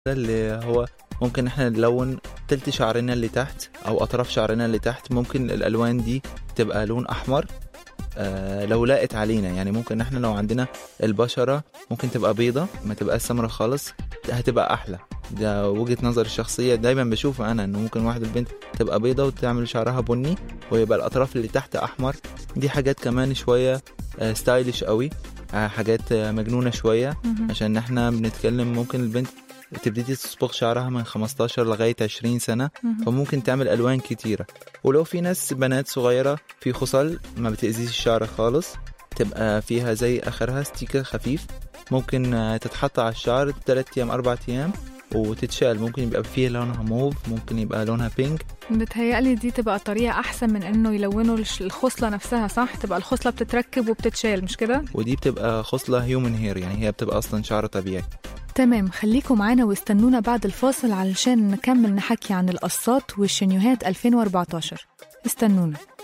اللي هو ممكن احنا نلون تلت شعرنا اللي تحت او اطراف شعرنا اللي تحت ممكن الالوان دي تبقى لون احمر آه لو لاقت علينا يعني ممكن احنا لو عندنا البشرة ممكن تبقى بيضة ما تبقى سمرة خالص هتبقى احلى ده وجهة نظري الشخصية دايما بشوف انا انه ممكن واحدة البنت تبقى بيضة وتعمل شعرها بني ويبقى الاطراف اللي تحت احمر دي حاجات كمان شوية آه ستايلش قوي آه حاجات آه مجنونة شوية مهم. عشان احنا بنتكلم ممكن البنت تبتدي تصبغ شعرها من 15 لغاية 20 سنة مهم. فممكن تعمل ألوان كتيرة ولو في ناس بنات صغيرة في خصل ما بتأذيش الشعر خالص تبقى فيها زي آخرها ستيكر خفيف ممكن آه، تتحط على الشعر 3 أيام 4 أيام وتتشال ممكن يبقى فيها لونها موف ممكن يبقى لونها بينك بتهيألي دي تبقى طريقة أحسن من إنه يلونوا الش- الخصلة نفسها صح؟ تبقى الخصلة بتتركب وبتتشال مش كده؟ ودي بتبقى خصلة هيومن هير يعني هي بتبقى أصلا شعر طبيعي تمام خليكم معانا واستنونا بعد الفاصل علشان نكمل نحكي عن القصات والشنيوهات 2014 استنونا